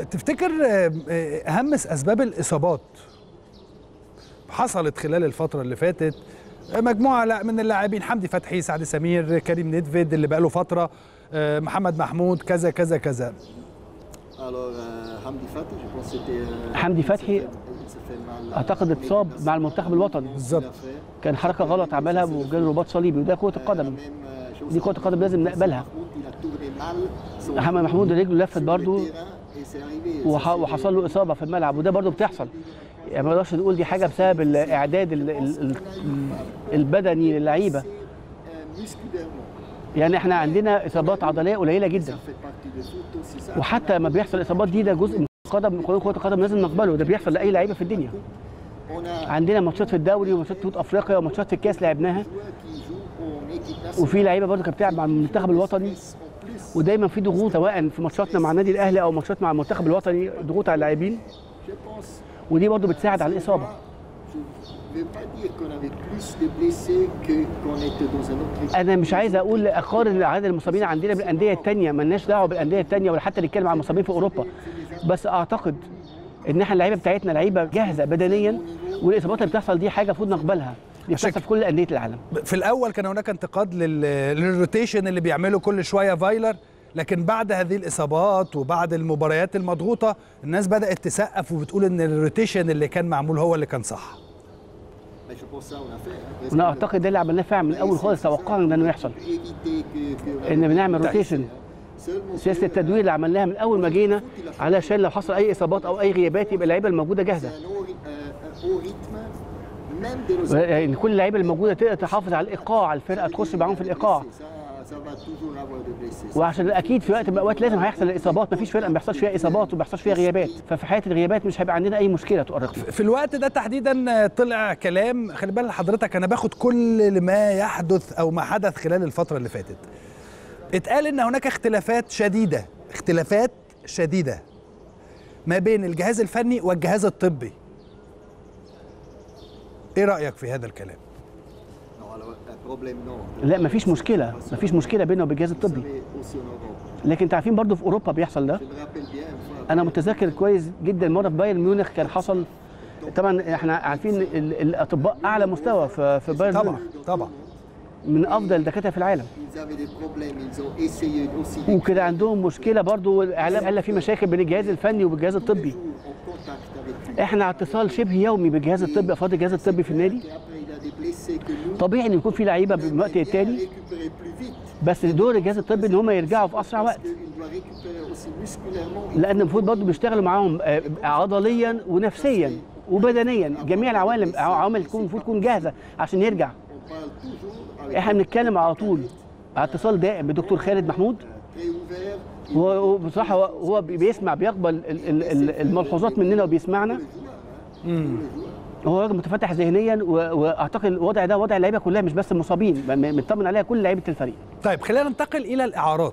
تفتكر آه، آه، اهم اسباب الاصابات حصلت خلال الفتره اللي فاتت آه، مجموعه لا من اللاعبين حمدي فتحي سعد سمير كريم ندفيد اللي بقاله فتره آه، محمد محمود كذا كذا كذا Alors, euh, Hamdi Fatih, je pense que c'était. euh, Hamdi il s'est Fatih, fait- il s'est fait mal, euh, اعتقد avec اتصاب le- مع المنتخب الوطني بالظبط il a fait. كان حركه غلط عملها وجاله رباط صليبي وده كره Euh, la القدم même, euh, chose دي كره القدم لازم نقبلها Mahmoud, il a tourné mal son محمد محمود رجله لفت sur le برضه terrain et c'est arrivé. وح- Ça, c'est- وحصل له اصابه في الملعب وده برضه بتحصل يعني ما نقدرش نقول دي حاجه بسبب الاعداد ال- ال- ال- البدني للعيبه euh, musculairement. يعني احنا عندنا اصابات عضليه قليله جدا Ça fait partie du foot aussi, ça. وحتى لما بيحصل الاصابات دي ده جزء من القدم من قانون كره القدم لازم نقبله ده بيحصل لاي لعيبه في الدنيا On a عندنا ماتشات في الدوري وماتشات في بطوله افريقيا وماتشات في الكاس لعبناها joueurs qui jouent en équipe nationale. وفي لعيبه برضه كانت بتلعب مع المنتخب الوطني En plus, ودايما في ضغوط سواء في ماتشاتنا مع النادي الاهلي او ماتشات مع المنتخب الوطني ضغوط على اللاعبين je pense ودي برضه بتساعد على الاصابه Je ne veux pas dire qu'on avait plus de blessés que qu'on était dans un autre équipe. انا مش عايز اقول اقارن عدد المصابين عندنا بالانديه الثانيه مالناش دعوه بالانديه الثانيه ولا حتى نتكلم عن المصابين في اوروبا بس اعتقد ان احنا اللعيبه بتاعتنا لعيبه جاهزه بدنيا والاصابات اللي بتحصل دي حاجه المفروض نقبلها دي عشان بتحصل في كل انديه العالم في الاول كان هناك انتقاد لل- للروتيشن اللي بيعمله كل شويه فايلر لكن بعد هذه الاصابات وبعد المباريات المضغوطه الناس بدات تسقف وبتقول ان الروتيشن اللي كان معمول هو اللي كان صح Mais je pense ça on a fait. hein, parce وانا que- اعتقد ده اللي عملناه فعلا من الاول خالص توقعنا ان ده انه يحصل éviter que- que- ان بنعمل طيب. روتيشن Seulement سياسه التدوير اللي عملناها من اول ما جينا علشان لو حصل اي اصابات او اي غيابات يبقى اللعيبه الموجوده c'est جاهزه un haut, ry- un- un haut rythme, même des يعني كل اللعيبه الموجوده تقدر تحافظ على الايقاع الفرقه تخش معاهم في الايقاع Ça, ça va toujours avoir des blessés. وعشان اكيد في وقت من الاوقات لازم هيحصل الاصابات مفيش فرقه ما بيحصلش فيها اصابات وما بيحصلش فيها غيابات ففي حاله الغيابات مش هيبقى عندنا اي مشكله تؤرق فيها في الوقت ده تحديدا طلع كلام خلي بالك حضرتك انا باخد كل ما يحدث او ما حدث خلال الفتره اللي فاتت اتقال ان هناك اختلافات شديده اختلافات شديده ما بين الجهاز الفني والجهاز الطبي ايه رايك في هذا الكلام Non, alors, un problème, non. لا مفيش مشكله مفيش مشكله بينه وبين الجهاز Vous الطبي savez, aussi en Europe. لكن انتوا عارفين برضه في اوروبا بيحصل ده Je me rappelle bien une fois. انا متذكر كويس جدا مره في بايرن ميونخ كان حصل طبعا احنا عارفين ال- الاطباء اعلى مستوى في في بايرن طبعا ميونخ طبعا من افضل الدكاتره في العالم Ils avaient des problèmes, ils ont essayé aussi. وكده عندهم مشكله برضه الاعلام قال في مشاكل بين الجهاز الفني والجهاز الطبي en contact avec lui. احنا على اتصال شبه يومي بالجهاز الطبي افراد الجهاز الطبي في النادي Et après, il a des blessés que nous, طبيعي ان يكون في لعيبه on من وقت aimerait bien للتاني récupérer plus vite. بس دور الجهاز الطبي ان هم يرجعوا في اسرع Parce وقت qu'il doit récupérer aussi musculairement. لان المفروض برضه بيشتغلوا معاهم آه، عضليا ونفسيا وبدنيا جميع العوالم عوامل تكون المفروض تكون جاهزه عشان يرجع On parle toujours avec احنا بنتكلم على طول على اتصال دائم بدكتور خالد محمود très ouvert. هو هو بصراحه هو, هو بيسمع بيقبل ال- ال- ال- الملحوظات مننا وبيسمعنا هو راجل متفتح ذهنيا و- واعتقد الوضع ده وضع اللعيبه كلها مش بس المصابين م- م- مطمن عليها كل لعيبه الفريق طيب خلينا ننتقل الى الاعارات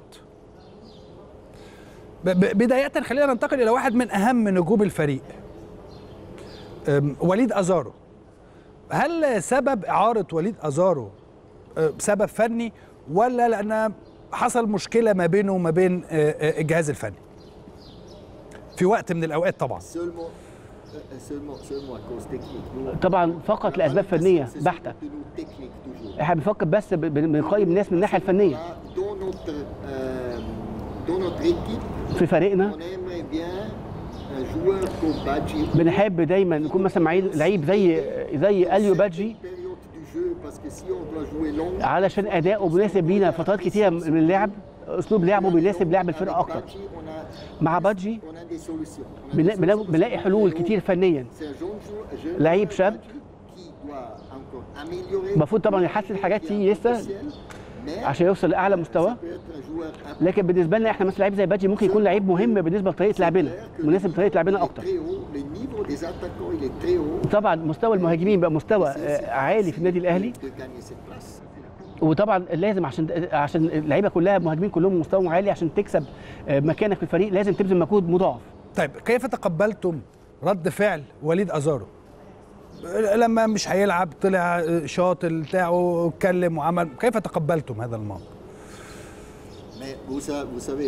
ب- ب- بدايه خلينا ننتقل الى واحد من اهم نجوم الفريق أم، وليد ازارو هل سبب اعاره وليد ازارو أه، سبب فني ولا لان حصل مشكله ما بينه وما بين أه، أه، الجهاز الفني في وقت من الاوقات طبعا Seulement, euh, seulement, seulement à cause technique. Nous, طبعا فقط لاسباب فنيه c'est بحته surtout nous techniques toujours. احنا بنفكر بس ب- ب- بنقيم الناس من الناحيه الفنيه Dans notre, euh, dans notre équipe, في فريقنا on aimerait bien un joueur comme Badji. بنحب دايما يكون مثلا معين لعيب زي زي اليو بادجي Période du jeu, parce que si on doit jouer long, علشان اداؤه مناسب لينا فترات كتيره من اللعب اسلوب لعبه بيناسب لعب الفرقه avec اكتر Badji, on a, مع بادجي on a des solutions. On a بنلا- des بنلا- solutions. بنلاقي حلول كتير فنيا C'est un jeune joueur- jeune لعيب joueur, شاب. Badji, qui doit encore améliorer. المفروض طبعا يحسن حاجات فيه لسه Mais عشان يوصل لاعلى مستوى peut être un joueur لكن بالنسبه لنا احنا مثلا لعيب زي بادجي ممكن يكون لعيب مهم بالنسبه لطريقه لعبنا مناسب لطريقه لعبنا اكتر très haut. Le niveau des attaquants, il est très haut. طبعا مستوى المهاجمين بقى مستوى آه، عالي في النادي الاهلي De gagner cette place. وطبعا لازم عشان عشان اللعيبه كلها مهاجمين كلهم مستواهم عالي عشان تكسب آه، مكانك في الفريق لازم تبذل مجهود مضاعف طيب كيف تقبلتم رد فعل وليد ازارو لما مش هيلعب طلع شاط بتاعه اتكلم وعمل كيف تقبلتم هذا الموقف Mais vous, sa- vous savez,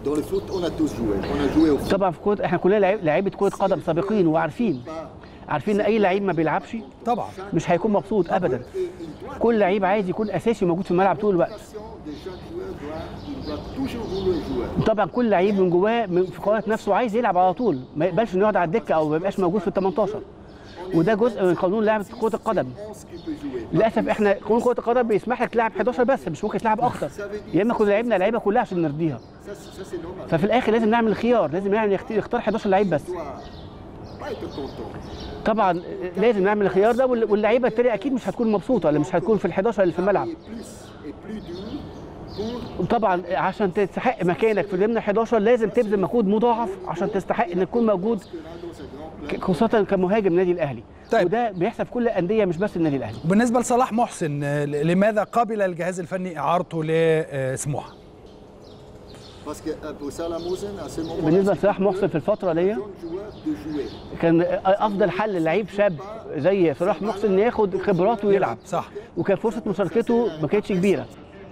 Dans le foot, on a tous joué. On a joué au foot. طبعا في كره احنا كلنا لعيب- لعيبه كره قدم سابقين وعارفين عارفين ان اي لعيب ما بيلعبش طبعا مش هيكون مبسوط ابدا كل لعيب عايز يكون اساسي موجود في الملعب طول الوقت Des jeunes joueurs doit, il doit toujours vouloir jouer. طبعا كل لعيب من جواه من في قناه نفسه عايز يلعب على طول ما يقبلش انه يقعد على الدكه او ما يبقاش موجود في ال 18 وده جزء من قانون لعبه كره القدم 11 qui peut jouer. للاسف احنا قانون كره القدم بيسمح لك تلعب 11 بس مش ممكن تلعب اكتر يا اما كنا لعبنا اللعيبه كلها عشان نرضيها Ça, c'est- ça, c'est normal. ففي الاخر لازم نعمل خيار لازم نعمل يخت- يختار 11 لعيب بس Il doit pas être content. طبعا لازم نعمل الخيار ده وال- واللعيبه التانيه اكيد مش هتكون مبسوطه اللي مش هتكون في ال 11 اللي في الملعب Et plus, et plus dur pour وطبعا عشان تستحق مكانك في ضمن 11 لازم تبذل مجهود مضاعف عشان تستحق ان تكون موجود Ronaldo, ce grand club. ك- خاصه كمهاجم النادي الاهلي طيب. وده بيحصل في كل الانديه مش بس النادي الاهلي بالنسبه لصلاح محسن آه، لماذا قبل الجهاز الفني اعارته لسموحه Parce que euh, pour Salah Moussen, à ce moment-là, بالنسبه c'est لصلاح محسن في الفتره دي un jeune joueur de jouer. كان افضل حل للعيب شاب زي صلاح محسن إن ياخد خبرات ويلعب صح وكان فرصه مشاركته ما كانتش كبيره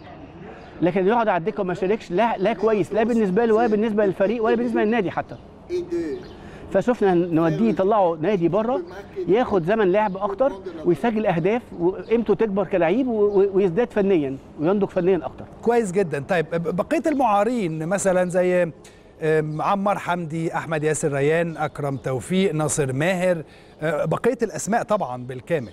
لكن يقعد على الدكه وما يشاركش لا لا كويس لا بالنسبه له ولا بالنسبه للفريق ولا بالنسبه للنادي حتى Et de فشفنا نوديه يطلعه نادي بره ياخد زمن لعب اكتر ويسجل اهداف وقيمته تكبر كلاعب و- و- ويزداد فنيا وينضج فنيا اكتر كويس جدا طيب ب- بقيه المعارين مثلا زي آم، عمار حمدي احمد ياسر ريان اكرم توفيق ناصر ماهر آه، بقيه الاسماء طبعا بالكامل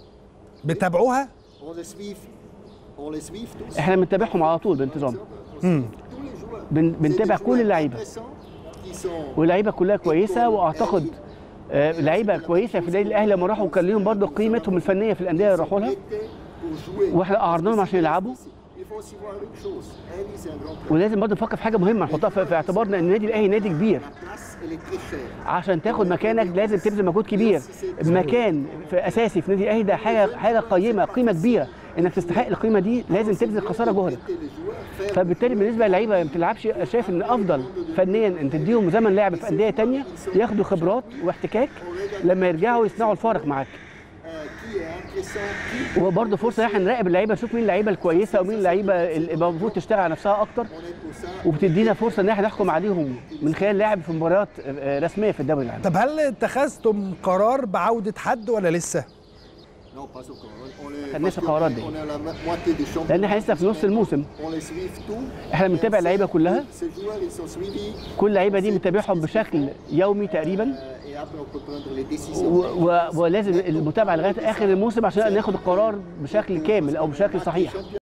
بتابعوها on les suit, on les suit tous. احنا بنتابعهم على طول بانتظام Tous les joueurs. بن- C'est des بنتابع joueurs كل اللعيبه intéressants qui sont واللعيبه كلها كويسه واعتقد آه، لعيبه كويسه في النادي الاهلي لما راحوا كان ليهم برضه قيمتهم الفنيه في الانديه اللي راحوا لها étaient pour jouer. واحنا قعدناهم عشان يلعبوا Il faut aussi voir une chose. Eli, c'est un grand club. ولازم برضه نفكر في حاجه مهمه نحطها في في اعتبارنا ان النادي الاهلي نادي كبير La place, elle est très chère. عشان تاخد مكانك لازم تبذل مجهود كبير مكان في اساسي في نادي الاهلي ده حاجه حاجه قيمه قيمه كبيره انك تستحق القيمه دي لازم تبذل خساره جهدك Et les joueurs faire فبالتالي بالنسبه للعيبه اللي ما بتلعبش شايف ان افضل فنيا ان تديهم زمن لعب في انديه تانية ياخدوا خبرات واحتكاك لما يرجعوا يصنعوا الفارق معاك euh, qui est intéressant, qui وبرضه فرصه ان احنا نراقب اللعيبه نشوف مين اللعيبه الكويسه ومين اللعيبه اللي المفروض تشتغل على نفسها اكتر on est pour ça. وبتدينا فرصه ان احنا نحكم عليهم من خلال لعب في مباريات آه، رسميه في الدوري العام طب هل اتخذتم قرار بعوده حد ولا لسه Non, pas encore. On, on les, كان parce لسه que قرارات on دي. est à la mo- moitié du championnat. لان احنا لسه في نص الموسم On les suit tous. احنا بنتابع اللعيبه كلها Ces joueurs, ils sont suivis. كل اللعيبه دي بنتابعهم بشكل يومي تقريبا euh, et après, on peut prendre les décisions. و- و- ولازم المتابعه لغايه اخر الموسم عشان ناخد القرار بشكل كامل او بشكل صحيح